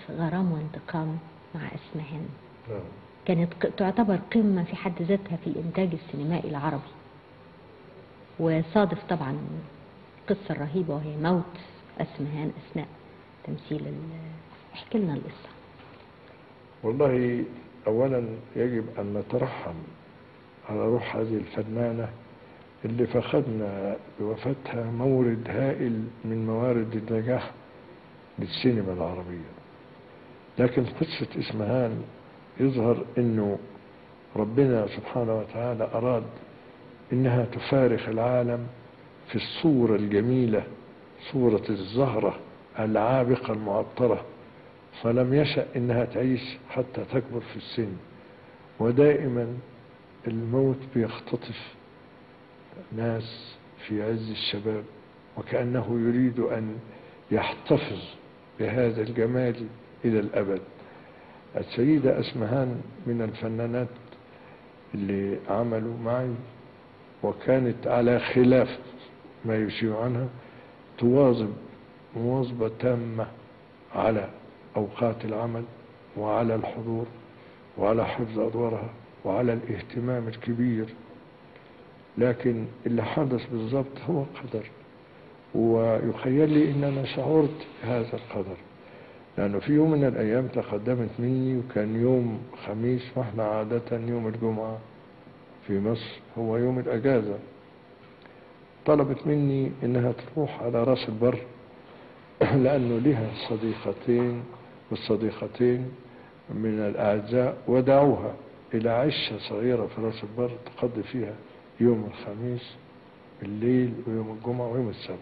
غرام وانتقام مع اسمهان نعم كانت ق- تعتبر قمة في حد ذاتها في الإنتاج السينمائي العربي وصادف طبعا القصة الرهيبة وهي موت أسمهان أثناء تمثيل ال- احكي لنا القصة والله أولا يجب أن نترحم على روح هذه الفنانة اللي فقدنا بوفاتها مورد هائل من موارد النجاح للسينما العربية لكن قصة اسمهان يظهر انه ربنا سبحانه وتعالى اراد انها تفارق العالم في الصورة الجميلة صورة الزهرة العابقة المعطرة فلم يشأ انها تعيش حتى تكبر في السن ودائما الموت بيختطف ناس في عز الشباب وكأنه يريد أن يحتفظ بهذا الجمال إلى الأبد السيدة أسمهان من الفنانات اللي عملوا معي وكانت على خلاف ما يشيع عنها تواظب مواظبة تامة على أوقات العمل وعلى الحضور وعلى حفظ أدوارها وعلى الاهتمام الكبير لكن اللي حدث بالضبط هو قدر ويخيل لي ان انا شعرت بهذا القدر لانه في يوم من الايام تقدمت مني وكان يوم خميس واحنا عادة يوم الجمعة في مصر هو يوم الاجازة طلبت مني انها تروح على راس البر لانه لها صديقتين والصديقتين من الاعزاء ودعوها الى عشة صغيرة في راس البر تقضي فيها يوم الخميس الليل ويوم الجمعة ويوم السبت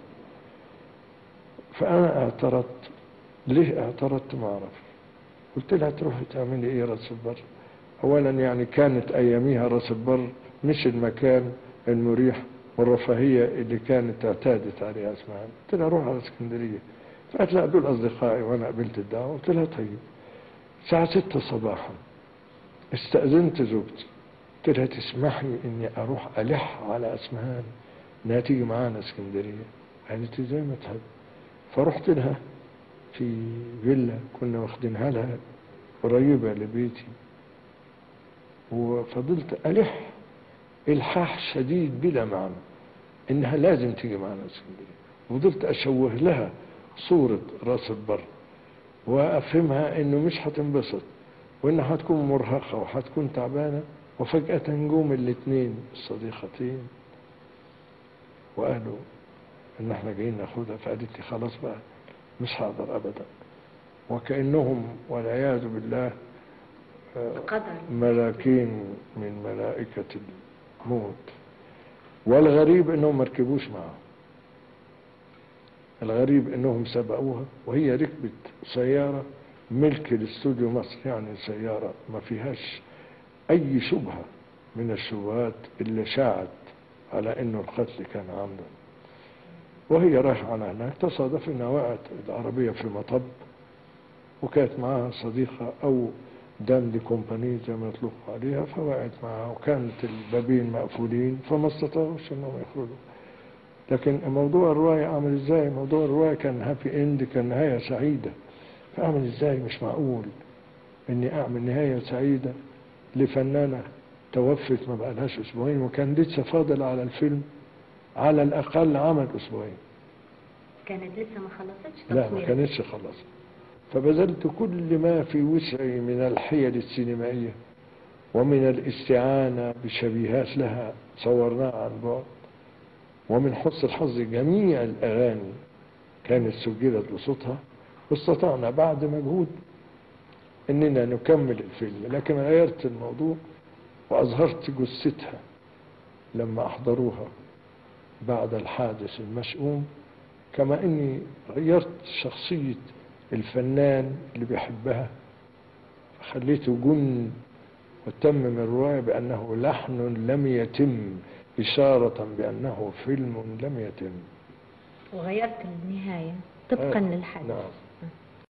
فأنا اعترضت ليه اعترضت ما أعرف قلت لها تروحي تعملي إيه راس البر أولا يعني كانت أياميها راس البر مش المكان المريح والرفاهية اللي كانت اعتادت عليها اسمها قلت لها روح على اسكندرية فقالت لا دول أصدقائي وأنا قبلت الدعوة قلت لها طيب الساعة ستة صباحا استأذنت زوجتي قلت لها تسمحي اني اروح الح على اسمهان انها تيجي معانا اسكندريه قالت لي زي ما تحب فرحت لها في فيلا كنا واخدينها لها قريبه لبيتي وفضلت الح الحاح شديد بلا معنى انها لازم تيجي معانا اسكندريه وفضلت اشوه لها صوره راس البر وافهمها انه مش هتنبسط وانها هتكون مرهقه وهتكون تعبانه وفجأة نجوم الاثنين الصديقتين وقالوا ان احنا جايين ناخدها فقالت لي خلاص بقى مش هقدر ابدا وكأنهم والعياذ بالله آه، قدر ملاكين من ملائكة الموت والغريب انهم ما ركبوش معه الغريب انهم سبقوها وهي ركبت سيارة ملك الاستوديو مصر يعني سيارة ما فيهاش اي شبهة من الشبهات اللي شاعت على انه القتل كان عمدا وهي رايحة على هناك تصادف انها وقعت العربية في مطب وكانت معاها صديقة او دام دي كومباني زي ما يطلق عليها فوقعت معها وكانت البابين مقفولين فما استطاعوش انهم يخرجوا لكن موضوع الرواية عامل ازاي موضوع الرواية كان هابي اند كان نهاية سعيدة فاعمل ازاي مش معقول اني اعمل نهاية سعيدة لفنانة توفت ما بقالهاش اسبوعين وكان لسه فاضل على الفيلم على الاقل عمل اسبوعين كانت لسه ما خلصتش لا ما تصوير كانتش خلصت فبذلت كل ما في وسعي من الحيل السينمائية ومن الاستعانة بشبيهات لها صورناها عن بعد ومن حسن الحظ جميع الأغاني كانت سجلت بصوتها واستطعنا بعد مجهود اننا نكمل الفيلم لكن غيرت الموضوع واظهرت جثتها لما احضروها بعد الحادث المشؤوم كما اني غيرت شخصية الفنان اللي بيحبها خليته جن وتمم الرواية بأنه لحن لم يتم إشارة بأنه فيلم لم يتم وغيرت النهاية طبقا آه، للحدث نعم